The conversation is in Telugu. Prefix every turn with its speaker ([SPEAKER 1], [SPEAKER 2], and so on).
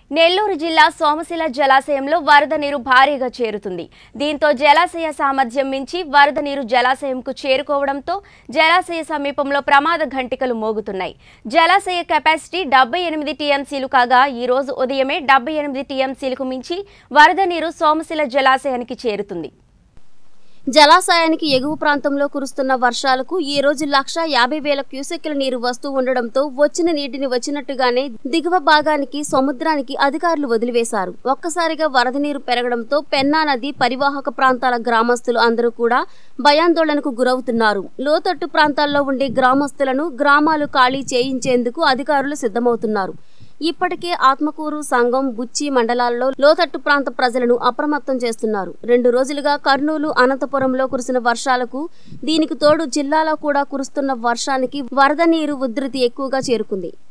[SPEAKER 1] నెల్లూరు జిల్లా సోమశిల జలాశయంలో వరద నీరు భారీగా చేరుతుంది దీంతో జలాశయ సామర్థ్యం మించి వరద నీరు జలాశయంకు చేరుకోవడంతో జలాశయ సమీపంలో ప్రమాద ఘంటికలు మోగుతున్నాయి జలాశయ కెపాసిటీ డెబ్బై ఎనిమిది టీఎంసీలు కాగా ఈ రోజు ఉదయమే డెబ్బై ఎనిమిది టీఎంసీలకు మించి వరద నీరు సోమశిల జలాశయానికి చేరుతుంది
[SPEAKER 2] జలాశయానికి ఎగువ ప్రాంతంలో కురుస్తున్న వర్షాలకు ఈ రోజు లక్ష యాభై వేల క్యూసెక్కుల నీరు వస్తూ ఉండడంతో వచ్చిన నీటిని వచ్చినట్టుగానే దిగువ భాగానికి సముద్రానికి అధికారులు వదిలివేశారు ఒక్కసారిగా వరద నీరు పెరగడంతో పెన్నా నది పరివాహక ప్రాంతాల గ్రామస్తులు అందరూ కూడా భయాందోళనకు గురవుతున్నారు లోతట్టు ప్రాంతాల్లో ఉండే గ్రామస్తులను గ్రామాలు ఖాళీ చేయించేందుకు అధికారులు సిద్ధమవుతున్నారు ఇప్పటికే ఆత్మకూరు సంఘం బుచ్చి మండలాల్లో లోతట్టు ప్రాంత ప్రజలను అప్రమత్తం చేస్తున్నారు రెండు రోజులుగా కర్నూలు అనంతపురంలో కురిసిన వర్షాలకు దీనికి తోడు జిల్లాలో కూడా కురుస్తున్న వర్షానికి వరద నీరు ఉధృతి ఎక్కువగా చేరుకుంది